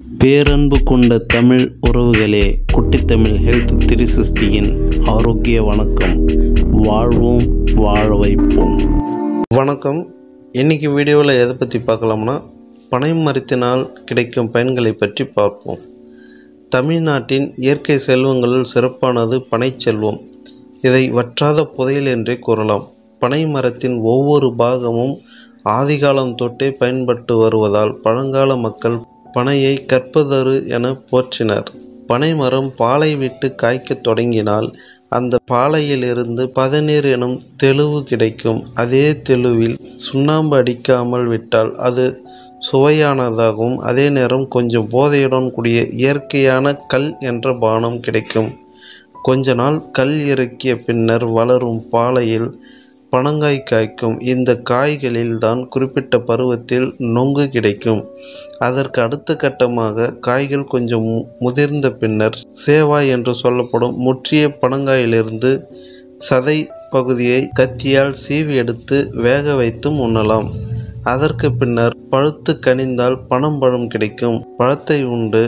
பேரன்பு கொண்ட தமிழ் உறவுகளே குட்டித்தமிழ் ஹெல்த் த்ரீ சிக்ஸ்டியின் ஆரோக்கிய வணக்கம் வாழ்வோம் வாழ வைப்போம் வணக்கம் இன்னைக்கு வீடியோவில் எதை பற்றி பார்க்கலாம்னா பனை மரத்தினால் கிடைக்கும் பயன்களை பற்றி பார்ப்போம் தமிழ்நாட்டின் இயற்கை செல்வங்களில் சிறப்பானது பனை செல்வம் இதை வற்றாத புதையல் என்றே கூறலாம் பனை மரத்தின் ஒவ்வொரு பாகமும் ஆதிகாலம் தொட்டே பயன்பட்டு வருவதால் பழங்கால மக்கள் பனையை கற்பதரு என போற்றினர் பனை மரம் பாலை விட்டு காய்க்கத் தொடங்கினால் அந்த பாலையிலிருந்து பதநீர் எனும் தெளிவு கிடைக்கும் அதே தெளிவில் சுண்ணாம்பு அடிக்காமல் விட்டால் அது சுவையானதாகவும் அதே நேரம் கொஞ்சம் போதையுடன் கூடிய இயற்கையான கல் என்ற பானம் கிடைக்கும் கொஞ்ச நாள் கல் இறக்கிய பின்னர் வளரும் பாலையில் பனங்காய் காய்க்கும் இந்த காய்களில் தான் குறிப்பிட்ட பருவத்தில் நொங்கு கிடைக்கும் அதற்கு அடுத்த கட்டமாக காய்கள் கொஞ்சம் மு- முதிர்ந்த பின்னர் சேவாய் என்று சொல்லப்படும் முற்றிய பனங்காயிலிருந்து சதை பகுதியை கத்தியால் சீவி எடுத்து வேக வைத்தும் உண்ணலாம் அதற்கு பின்னர் பழுத்து கனிந்தால் பனம்பழம் கிடைக்கும் பழத்தை உண்டு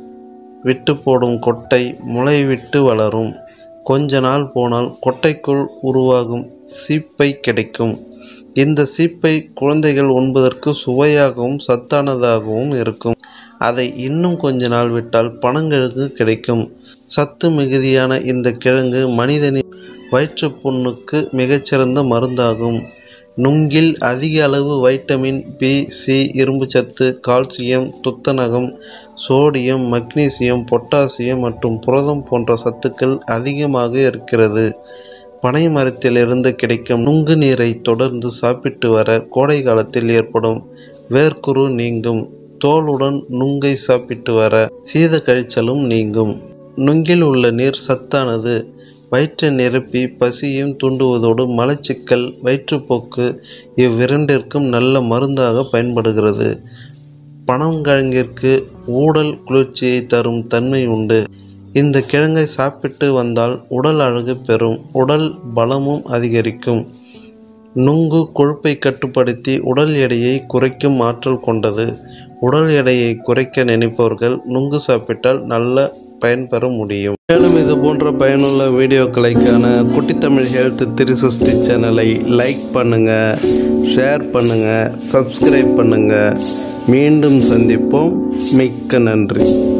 விட்டு போடும் கொட்டை முளைவிட்டு வளரும் கொஞ்ச நாள் போனால் கொட்டைக்குள் உருவாகும் சீப்பை கிடைக்கும் இந்த சீப்பை குழந்தைகள் உண்பதற்கு சுவையாகவும் சத்தானதாகவும் இருக்கும் அதை இன்னும் கொஞ்ச நாள் விட்டால் பனங்கிழங்கு கிடைக்கும் சத்து மிகுதியான இந்த கிழங்கு மனிதனின் வயிற்றுப் புண்ணுக்கு மிகச்சிறந்த மருந்தாகும் நுங்கில் அதிக அளவு வைட்டமின் பி சி இரும்புச்சத்து கால்சியம் துத்தநாகம் சோடியம் மக்னீசியம் பொட்டாசியம் மற்றும் புரதம் போன்ற சத்துக்கள் அதிகமாக இருக்கிறது பனை மரத்திலிருந்து கிடைக்கும் நுங்கு நீரை தொடர்ந்து சாப்பிட்டு வர கோடை காலத்தில் ஏற்படும் வேர்க்குரு நீங்கும் தோலுடன் நுங்கை சாப்பிட்டு வர சீத கழிச்சலும் நீங்கும் நுங்கில் உள்ள நீர் சத்தானது வயிற்றை நிரப்பி பசியும் தூண்டுவதோடு மலச்சிக்கல் வயிற்றுப்போக்கு இவ்விரண்டிற்கும் நல்ல மருந்தாக பயன்படுகிறது பனங்கிழங்கிற்கு ஊடல் குளிர்ச்சியை தரும் தன்மை உண்டு இந்த கிழங்கை சாப்பிட்டு வந்தால் உடல் அழகு பெறும் உடல் பலமும் அதிகரிக்கும் நுங்கு கொழுப்பை கட்டுப்படுத்தி உடல் எடையை குறைக்கும் ஆற்றல் கொண்டது உடல் எடையை குறைக்க நினைப்பவர்கள் நுங்கு சாப்பிட்டால் நல்ல பயன்பெற முடியும் மேலும் இது போன்ற பயனுள்ள வீடியோக்களைக்கான குட்டித்தமிழ் ஹெல்த் த்ரீ சிக்ஸ்டி சேனலை லைக் பண்ணுங்கள் ஷேர் பண்ணுங்கள் சப்ஸ்கிரைப் பண்ணுங்கள் மீண்டும் சந்திப்போம் மிக்க நன்றி